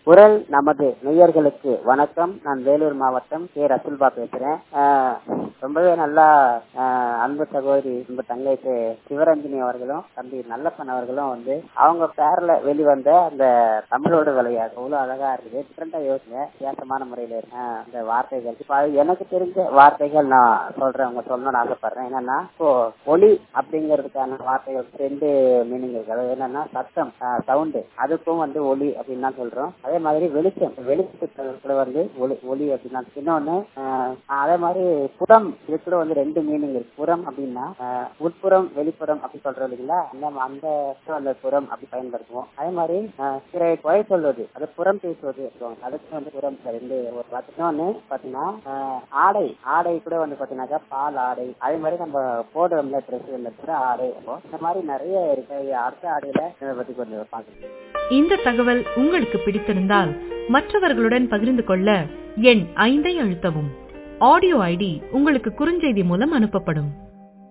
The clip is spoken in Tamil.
குரல் நமது நேயர்களுக்கு வணக்கம் நான் வேலூர் மாவட்டம் கே ரசுல்பா பேசுறேன் ஆஹ் ரொம்பவே நல்லா ஆஹ் அன்பு சகோதரி அன்பு தங்கை தி- சிவரஞ்சினி அவர்களும் தம்பி நல்லப்பன் அவர்களும் வந்து அவங்க பேர்ல வெளிவந்த அந்த தமிழோட விளையாட்டு அவ்வளவு அழகா இருக்குது டிஃப்ரெண்டா யோசிங்க வித்தியாசமான முறையில இருக்கு. ஆஹ் அந்த வார்த்தைகள் இப்ப அது எனக்கு தெரிஞ்ச வார்த்தைகள் நான் சொல்றேன் உங்க சொல்லணும்னு ஆசைப்படுறேன் என்னன்னா இப்போ ஒளி அப்படிங்கிறதுக்கான வார்த்தைகள் ரெண்டு மீனிங் இருக்கு அதாவது என்னன்னா சத்தம் சவுண்டு அதுக்கும் வந்து ஒளி அப்படின்னு தான் சொல்றோம் அதே மாதிரி வெளிச்சம் வெளிச்சத்துல வந்து ஒளி ஒளி அப்படின்னா இன்னொன்னு ஆஹ் அதே மாதிரி புறம் இது கூட வந்து ரெண்டு மீனிங் இருக்கு புறம் அப்படின்னா ஆஹ் உட்புறம் வெளிப்புறம் அப்படி சொல்றோம் இல்லைங்களா அந்த அந்த அந்த புறம் அப்படி பயன்படுத்துவோம் அதே மாதிரி ஆஹ் பிறரை குறை சொல்வது அது புறம் பேசுவது சொல்லுவாங்க. அதுக்கு வந்து புறம் ரெண்டு ஒரு வார்த்தை. இன்னொன்னு பாத்தீங்கன்னா ஆஹ் ஆடை ஆடை கூட வந்து பாத்தீங்கன்னாக்கா பால் ஆடை அதே மாதிரி நம்ம போடுறோம்ல ட்ரெஸ் கூட ஆடை அப்போ இந்த மாதிரி நிறைய இருக்கு அடுத்த ஆடையில இதை பத்தி கொஞ்சம் பாக்குறேன் இந்த தகவல் உங்களுக்கு பிடித்திருந்தால் மற்றவர்களுடன் பகிர்ந்து கொள்ள எண் ஐந்தை அழுத்தவும் ஆடியோ ஐடி உங்களுக்கு குறுஞ்செய்தி மூலம் அனுப்பப்படும்